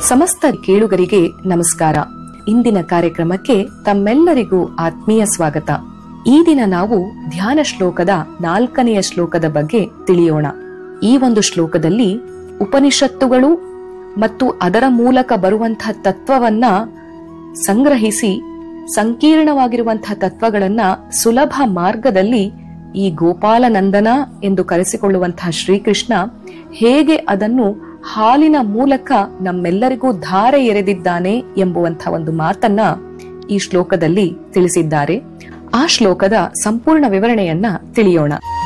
ಸಮಸ್ತ ಕೇಳುಗರಿಗೆ ನಮಸ್ಕಾರ ಇಂದಿನ ಕಾರ್ಯಕ್ರಮಕ್ಕೆ ತಮ್ಮೆಲ್ಲರಿಗೂ ಆತ್ಮೀಯ ಸ್ವಾಗತ ಈ ದಿನ ನಾವು ಧ್ಯಾನ ಶ್ಲೋಕದ ನಾಲ್ಕನೆಯ ಶ್ಲೋಕದ ಬಗ್ಗೆ ತಿಳಿಯೋಣ ಈ ಒಂದು ಶ್ಲೋಕದಲ್ಲಿ ಉಪನಿಷತ್ತುಗಳು ಮತ್ತು ಅದರ ಮೂಲಕ ಬರುವಂತಹ ತತ್ವವನ್ನ ಸಂಗ್ರಹಿಸಿ ಸಂಕೀರ್ಣವಾಗಿರುವಂತಹ ತತ್ವಗಳನ್ನ ಸುಲಭ ಮಾರ್ಗದಲ್ಲಿ ಈ ಗೋಪಾಲನಂದನ ಎಂದು ಕರೆಸಿಕೊಳ್ಳುವಂತಹ ಶ್ರೀಕೃಷ್ಣ ಹೇಗೆ ಅದನ್ನು ಹಾಲಿನ ಮೂಲಕ ನಮ್ಮೆಲ್ಲರಿಗೂ ಧಾರೆ ಎರೆದಿದ್ದಾನೆ ಎಂಬುವಂತಹ ಒಂದು ಮಾತನ್ನ ಈ ಶ್ಲೋಕದಲ್ಲಿ ತಿಳಿಸಿದ್ದಾರೆ ಆ ಶ್ಲೋಕದ ಸಂಪೂರ್ಣ ವಿವರಣೆಯನ್ನ ತಿಳಿಯೋಣ